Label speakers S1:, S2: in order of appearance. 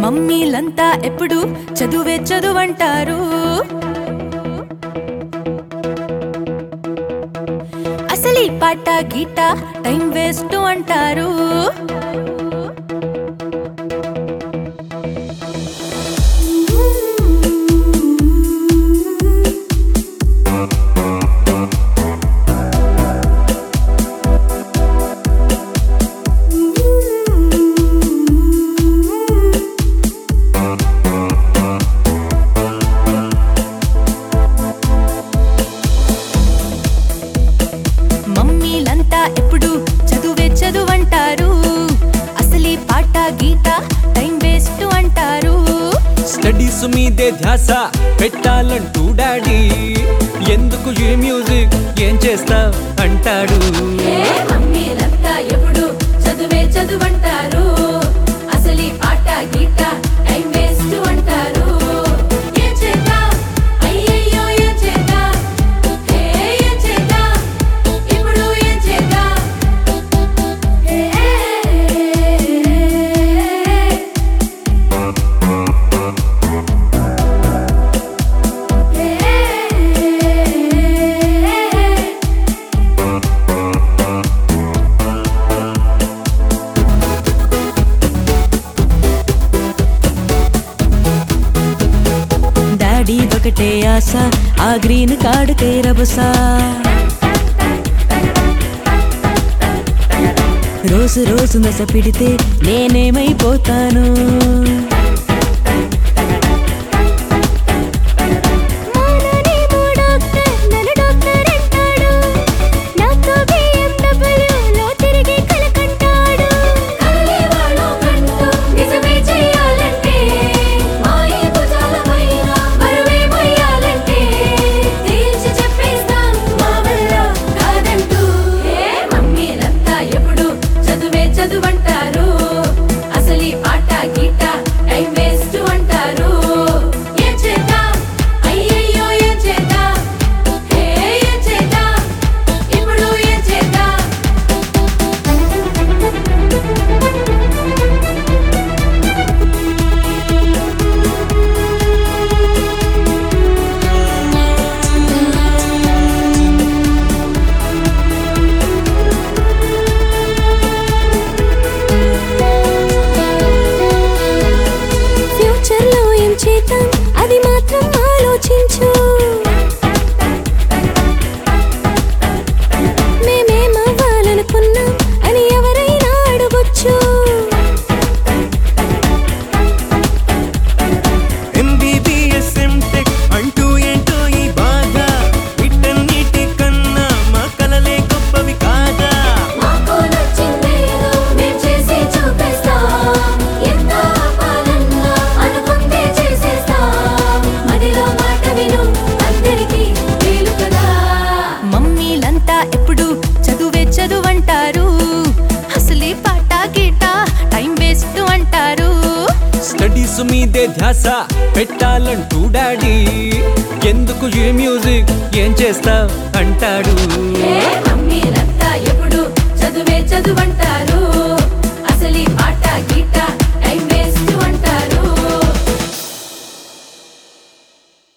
S1: మమ్మీలంతా ఎప్పుడు చదువే చదువంటారు అసలు ఈ పాట గీట టైం వేస్ట్ అంటారు మమ్మీలంతా ఎప్పుడు చదువే చదువంటారు అసలు ఈ పాట గీట టైం వేస్ట్ అంటారు
S2: స్టడీస్ మీదే ధ్యాస పెట్టాలంటూ డాడీ ఎందుకు ఈ మ్యూజిక్ ఏం చేస్తా అంటాడు
S1: మమ్మీలంతా ఎప్పుడు చదువే చదువంటారు అసలు ఈ పాట గీట టైం వేస్ట్ అంటారు ఏం చేద్దాం అయ్యయ్యో ఏం చేద్దాం హే ఏం చేద్దాం ఇప్పుడు ఏం చేద్దాం హే హే డాడీదొకటే ఆశ ఆ గ్రీన్ కార్డు తేరబసా రోజు రోజు నస పిడితే నేనేమైపోతాను
S3: మాననేమో డాక్టర్ నన్ను డాక్టర్ అంటాడు నాతో బిఎండబ్ల్యూలో తిరిగి కలకంటాడు
S1: కదలేవాళ్ళో కంటూ నిజమే చెయ్యాలంటే మాయ భుజాలపైన బరువే మొయ్యాలంటే తేల్చి చెప్పేస్తాం మా వల్ల కాదంటూ ఏ మమ్మీలంతా ఎప్పుడు చదువే చదువంటారు అసలు ఈ పాట గీట టైం వేస్ట్ అంటారు ఏం చేద్దాం అయ్యయ్యో ఏం చేద్దాం హే ఏం చేద్దాం ఇప్పుడు ఏం చేద్దాం
S3: ఫ్యూచర్లో ఏం చేద్దాం అది మాత్రం ఆలోచించు మేమేమవ్వాలనుకున్నాం అని ఎవరైనా అడగొచ్చు
S2: ఎంబీబీఎస్ ఎంటెక్ అంటూ ఏంటో ఈ బాధ వీటన్నిటి కన్నా మా కలలే గొప్పవి కాదా
S1: మాకు నచ్చిందేదో మేం చేసి చూపిస్తాం ఎంత ఆపాలన్నా అనుకుంటే చేసేస్తాం మదిలో మాట విను అందరికీ మేలు కదా మమ్మీలంతా ఎప్పుడు చదువే చదువంటారు అసలే పాట గీట టైం వేస్ట్ అంటారు
S2: స్టడీస్ మీదే ధ్యాస పెట్టాలంటూ డాడీ ఎందుకు ఈ మ్యూజిక్ ఏం చేస్తా అంటాడు
S1: ఏ మమ్మీలంతా